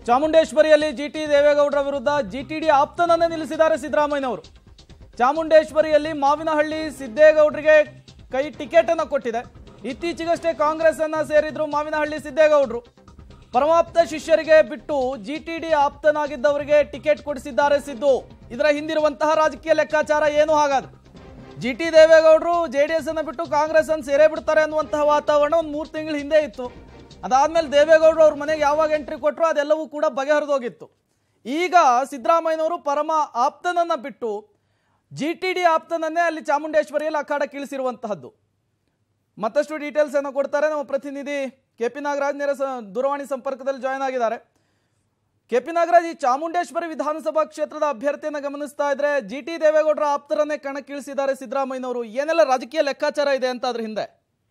ಚಾಮುಂಡೇಶ್ವರಿಯಲ್ಲಿ G T ದೇವೇಗೌಡರ ವಿರುದ್ಧ G T D ಆಪ್ತನನ್ನೇ ನಿಲ್ಲಿಸಿದ್ದಾರೆ ಸಿದ್ದರಾಮಯ್ಯನವರು ಚಾಮುಂಡೇಶ್ವರಿಯಲ್ಲಿ ಮಾವಿನಹಳ್ಳಿ ಸಿದ್ದೇಗೌಡರಿಗೆ ಕೈ ಟಿಕೆಟ್ ಅನ್ನು ಕೊಟ್ಟಿದೆ ಇತ್ತೀಚೆಗಷ್ಟೇ ಕಾಂಗ್ರೆಸ್ ಅನ್ನ ಸೇರಿದ್ರು ಮಾವಿನಹಳ್ಳಿ ಸಿದ್ದೇಗೌಡರು ಪರಮಾಪ್ತ ಶಿಷ್ಯರಿಗೆ ಬಿಟ್ಟು ಜಿ ಟಿ ಡಿ ಆಪ್ತನಾಗಿದ್ದವರಿಗೆ ಟಿಕೆಟ್ ಕೊಡಿಸಿದ್ದಾರೆ ಸಿದ್ದು ಇದರ ಹಿಂದಿರುವಂತಹ ರಾಜಕೀಯ ಲೆಕ್ಕಾಚಾರ ಏನು ಹಾಗಾದ್ರೆ ಜಿ ಟಿ ದೇವೇಗೌಡರು ಜೆ ಡಿ ಎಸ್ ಅನ್ನು ಬಿಟ್ಟು ಕಾಂಗ್ರೆಸ್ ಅನ್ನು ಸೇರೇ ಬಿಡ್ತಾರೆ ಅನ್ನುವಂತಹ ವಾತಾವರಣ ಒಂದು ಮೂರು ತಿಂಗಳ ಹಿಂದೆ ಇತ್ತು ಅದಾದ್ಮೇಲೆ ದೇವೇಗೌಡರು ಅವ್ರ ಮನೆಗೆ ಯಾವಾಗ ಎಂಟ್ರಿ ಕೊಟ್ಟರು ಅದೆಲ್ಲವೂ ಕೂಡ ಬಗೆಹರಿದೋಗಿತ್ತು ಈಗ ಸಿದ್ದರಾಮಯ್ಯನವರು ಪರಮ ಆಪ್ತನನ್ನ ಬಿಟ್ಟು ಜಿ ಟಿ ಡಿ ಆಪ್ತನನ್ನೇ ಅಲ್ಲಿ ಚಾಮುಂಡೇಶ್ವರಿಯಲ್ಲಿ ಅಖಾಡ ಕೀಳಿಸಿರುವಂತಹದ್ದು ಮತ್ತಷ್ಟು ಡೀಟೇಲ್ಸ್ ಅನ್ನು ಕೊಡ್ತಾರೆ ನಮ್ಮ ಪ್ರತಿನಿಧಿ ಕೆ ಪಿ ನಾಗರಾಜ್ ನೇರ ಸ- ದೂರವಾಣಿ ಸಂಪರ್ಕದಲ್ಲಿ ಜಾಯ್ನ್ ಆಗಿದ್ದಾರೆ ಕೆ ಪಿ ನಾಗರಾಜ್ ಈ ಚಾಮುಂಡೇಶ್ವರಿ ವಿಧಾನಸಭಾ ಕ್ಷೇತ್ರದ ಅಭ್ಯರ್ಥಿಯನ್ನ ಗಮನಿಸ್ತಾ ಇದ್ರೆ ಜಿ ಟಿ ದೇವೇಗೌಡರ ಆಪ್ತರನ್ನೇ ಕಣಕ್ಕಿಳಿಸಿದ್ದಾರೆ ಸಿದ್ದರಾಮಯ್ಯನವರು ಏನೆಲ್ಲ ರಾಜಕೀಯ ಲೆಕ್ಕಾಚಾರ ಇದೆ ಅಂತ ಅದ್ರ ಹಿಂದೆ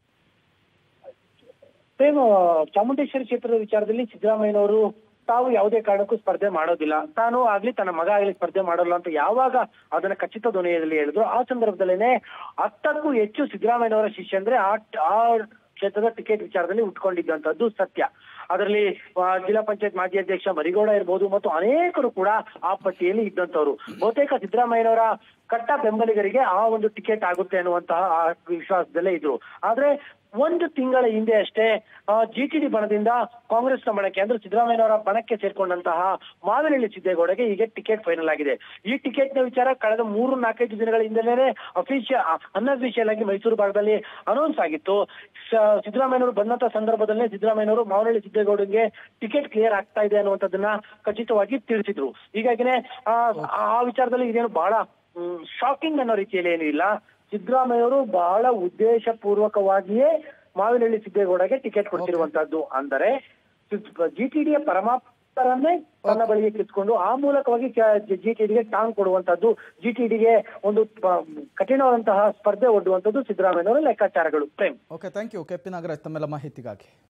ಪ್ರೇಮ್ ಚಾಮುಂಡೇಶ್ವರಿ ಕ್ಷೇತ್ರದ ವಿಚಾರದಲ್ಲಿ ಸಿದ್ದರಾಮಯ್ಯನವರು ತಾವು ಯಾವುದೇ ಕಾರಣಕ್ಕೂ ಸ್ಪರ್ಧೆ ಮಾಡೋದಿಲ್ಲ ತಾನು ಆಗ್ಲಿ ತನ್ನ ಮಗ ಆಗ್ಲಿ ಸ್ಪರ್ಧೆ ಮಾಡೋಲ್ಲ ಅಂತ ಯಾವಾಗ ಅದನ್ನ ಖಚಿತ ಧ್ವನಿಯಲ್ಲಿ ಹೇಳಿದ್ರು ಆ ಸಂದರ್ಭದಲ್ಲೇನೆ ಹತ್ತಕ್ಕೂ ಹೆಚ್ಚು ಸಿದ್ದರಾಮಯ್ಯನವರ ಶಿಷ್ಯ ಅಂದ್ರೆ ಆ ಆ ಕ್ಷೇತ್ರದ ಟಿಕೆಟ್ ವಿಚಾರದಲ್ಲಿ ಉಟ್ಕೊಂಡಿದ್ದಂತದ್ದು ಸತ್ಯ ಅದರಲ್ಲಿ ಆ, ಜಿಲ್ಲಾ ಪಂಚಾಯತ್ ಮಾಜಿ ಅಧ್ಯಕ್ಷ ಮರಿಗೌಡ ಇರ್ಬೋದು ಮತ್ತು ಅನೇಕರು ಕೂಡ ಆ ಪಟ್ಟಿಯಲ್ಲಿ ಇದ್ದಂತವ್ರು ಬಹುತೇಕ ಸಿದ್ದರಾಮಯ್ಯನವರ ಕಟ್ಟ ಬೆಂಬಲಿಗರಿಗೆ ಆ ಒಂದು ಟಿಕೆಟ್ ಆಗುತ್ತೆ ಅನ್ನುವಂತಹ ಆ ವಿಶ್ವಾಸದಲ್ಲೇ ಇದ್ರು ಆದ್ರೆ ಒಂದು ತಿಂಗಳ ಹಿಂದೆ ಅಷ್ಟೇ ಜಿ ಟಿ ಡಿ ಬಣದಿಂದ ಕಾಂಗ್ರೆಸ್ನ ಬಣಕ್ಕೆ ಅಂದ್ರೆ ಸಿದ್ದರಾಮಯ್ಯನವರ ಬಣಕ್ಕೆ ಸೇರ್ಕೊಂಡಂತಹ ಮಾವಿನಹಳ್ಳಿ ಸಿದ್ದೇಗೌಡಗೆ ಈಗ ಟಿಕೆಟ್ ಫೈನಲ್ ಆಗಿದೆ ಈ ಟಿಕೆಟ್ ನ ವಿಚಾರ ಕಳೆದ ಮೂರು ನಾಲ್ಕೈದು ದಿನಗಳ ಹಿಂದೆನೇ ಅಫಿಷಿಯಲ್ ಅನ್ಅಫಿಷಿಯಲ್ ಆಗಿ ಮೈಸೂರು ಭಾಗದಲ್ಲಿ ಅನೌನ್ಸ್ ಆಗಿತ್ತು ಸ- ಸಿದ್ದರಾಮಯ್ಯನವರು ಬಂದಂತ ಸಂದರ್ಭದಲ್ಲೇ ಸಿದ್ದರಾಮಯ್ಯನವರು ಮಾವನಹಳ್ಳಿ ಸಿದ್ದೇಗೌಡಗೆ ಟಿಕೆಟ್ ಕ್ಲಿಯರ್ ಆಗ್ತಾ ಇದೆ ಅನ್ನುವಂಥದ್ದನ್ನ ಖಚಿತವಾಗಿ ತಿಳಿಸಿದ್ರು ಹೀಗಾಗಿನೇ ಆ ಆ ವಿಚಾರದಲ್ಲಿ ಇದೇನು ಬಹಳ ಶಾಕಿಂಗ್ ಅನ್ನೋ ರೀತಿಯಲ್ಲಿ ಏನೂ ಇಲ್ಲ ಸಿದ್ದರಾಮಯ್ಯವರು ಬಹಳ ಉದ್ದೇಶ ಪೂರ್ವಕವಾಗಿಯೇ ಮಾವಿನಹಳ್ಳಿ ಸಿದ್ದೇಗೌಡಗೆ ಟಿಕೆಟ್ ಕೊಡ್ತಿರುವಂತದ್ದು ಅಂದರೆ ಜಿ ಟಿ ಡಿಯ ಪರಮಾಪ್ತರನ್ನೇ ತನ್ನ ಬಳಿಗೆ ಕಿತ್ಕೊಂಡು ಆ ಮೂಲಕವಾಗಿ ಜಿ ಟಿ ಡಿಗೆ ಟಾಂಗ್ ಕೊಡುವಂತದ್ದು ಜಿ ಟಿ ಡಿಗೆ ಒಂದು ಪ- ಕಠಿಣವಾದಂತಹ ಸ್ಪರ್ಧೆ ಒಡ್ಡುವಂತದ್ದು ಸಿದ್ದರಾಮಯ್ಯನವರ ಲೆಕ್ಕಾಚಾರಗಳು Prem okay thank you K P Nagaraj ತಮ್ಮೆಲ್ಲ ಮಾಹಿತಿಗಾಗಿ